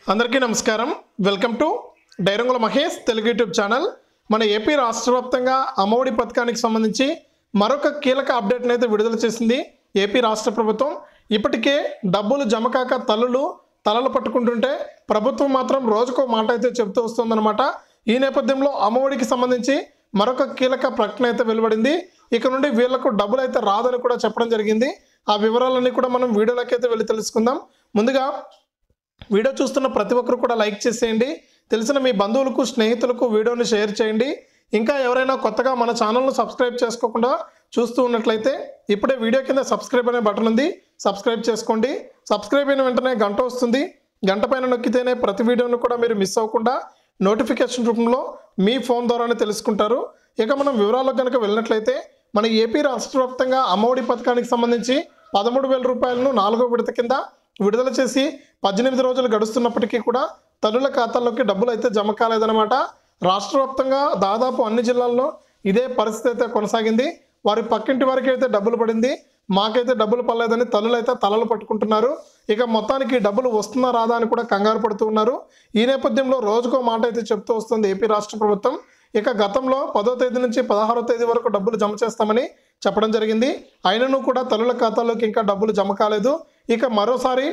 అందరికీ నమస్కారం welcome to డైరంగుల మహేష్ తెలుగు యూట్యూబ్ ఛానల్ మన ఏపీ రాష్ట్ర వ్యాప్తంగా అమ్మఒడి పథకానికి సంబంధించి మరొక కీలక అప్డేట్ని అయితే విడుదల చేసింది ఏపీ రాష్ట్ర ప్రభుత్వం ఇప్పటికే డబ్బులు జమ కాక తల్లులు తలలు పట్టుకుంటుంటే ప్రభుత్వం మాత్రం రోజుకో మాట అయితే చెప్తూ వస్తుందన్నమాట ఈ నేపథ్యంలో అమ్మఒడికి సంబంధించి మరొక కీలక ప్రకటన అయితే వెలువడింది ఇక నుండి వీళ్లకు డబ్బులు అయితే రాదని కూడా చెప్పడం జరిగింది ఆ వివరాలన్నీ కూడా మనం వీడియోలోకి అయితే వెళ్ళి తెలుసుకుందాం ముందుగా వీడియో చూస్తున్న ప్రతి ఒక్కరు కూడా లైక్ చేసేయండి తెలిసిన మీ బంధువులకు స్నేహితులకు వీడియోని షేర్ చేయండి ఇంకా ఎవరైనా కొత్తగా మన ఛానల్ను సబ్స్క్రైబ్ చేసుకోకుండా చూస్తూ ఉన్నట్లయితే ఇప్పుడే వీడియో కింద సబ్స్క్రైబ్ అనే బటన్ ఉంది సబ్స్క్రైబ్ చేసుకోండి సబ్స్క్రైబ్ అయిన వెంటనే గంట వస్తుంది గంట పైన నొక్కితేనే ప్రతి వీడియోను కూడా మీరు మిస్ అవ్వకుండా నోటిఫికేషన్ రూపంలో మీ ఫోన్ ద్వారానే తెలుసుకుంటారు ఇక మనం వివరాలకు కనుక వెళ్ళినట్లయితే మన ఏపీ రాష్ట్ర వ్యాప్తంగా అమ్మఒడి పథకానికి సంబంధించి పదమూడు వేల రూపాయలను నాలుగో విడత కింద విడుదల చేసి పద్దెనిమిది రోజులు గడుస్తున్నప్పటికీ కూడా తల్లుల ఖాతాల్లోకి డబ్బులు అయితే జమ కాలేదన్నమాట రాష్ట్ర వ్యాప్తంగా దాదాపు అన్ని జిల్లాల్లో ఇదే పరిస్థితి అయితే కొనసాగింది వారి పక్కింటి వారికి అయితే డబ్బులు పడింది మాకైతే డబ్బులు పడలేదని తల్లులు అయితే తలలు పట్టుకుంటున్నారు ఇక మొత్తానికి డబ్బులు వస్తుందా రాదా అని కూడా కంగారు పడుతూ ఉన్నారు ఈ నేపథ్యంలో రోజుకో మాట అయితే చెప్తూ వస్తుంది ఏపీ రాష్ట్ర ప్రభుత్వం ఇక గతంలో పదో తేదీ నుంచి పదహారో తేదీ వరకు డబ్బులు జమ చేస్తామని చెప్పడం జరిగింది అయినను కూడా తల్లుల ఖాతాలోకి ఇంకా డబ్బులు జమ కాలేదు ఇక మరోసారి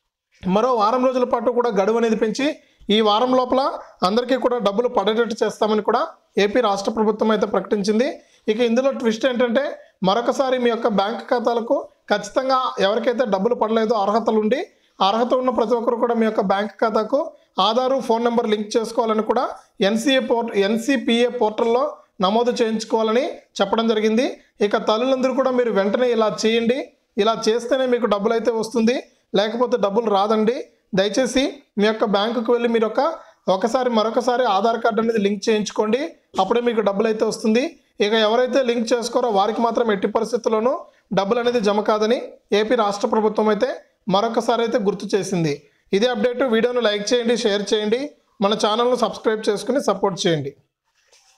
మరో వారం రోజుల పాటు కూడా గడువు అనేది పెంచి ఈ వారం లోపల అందరికీ కూడా డబ్బులు పడేటట్టు చేస్తామని కూడా ఏపీ రాష్ట్ర ప్రభుత్వం అయితే ప్రకటించింది ఇక ఇందులో ట్విస్ట్ ఏంటంటే మరొకసారి మీ యొక్క బ్యాంక్ ఖాతాలకు ఖచ్చితంగా ఎవరికైతే డబ్బులు పడలేదో అర్హతలు ఉండి అర్హత ఉన్న ప్రతి ఒక్కరు కూడా మీ యొక్క బ్యాంక్ ఖాతాకు ఆధారు ఫోన్ నెంబర్ లింక్ చేసుకోవాలని కూడా ఎన్సీఏ పోర్ట్ ఎన్సీపీఏ పోర్టల్లో నమోదు చేయించుకోవాలని చెప్పడం జరిగింది ఇక తల్లులందరూ కూడా మీరు వెంటనే ఇలా చేయండి ఇలా చేస్తేనే మీకు డబ్బులు అయితే వస్తుంది లేకపోతే డబ్బులు రాదండి దయచేసి మీ యొక్క బ్యాంకుకు వెళ్ళి మీరు ఒక ఒకసారి మరొకసారి ఆధార్ కార్డు అనేది లింక్ చేయించుకోండి అప్పుడే మీకు డబ్బులు అయితే వస్తుంది ఇక ఎవరైతే లింక్ చేసుకోరో వారికి మాత్రం ఎట్టి పరిస్థితుల్లోనూ డబ్బులు అనేది జమ కాదని ఏపీ రాష్ట్ర ప్రభుత్వం అయితే మరొకసారి అయితే గుర్తు చేసింది ఇదే అప్డేట్ వీడియోను లైక్ చేయండి షేర్ చేయండి మన ఛానల్ను సబ్స్క్రైబ్ చేసుకుని సపోర్ట్ చేయండి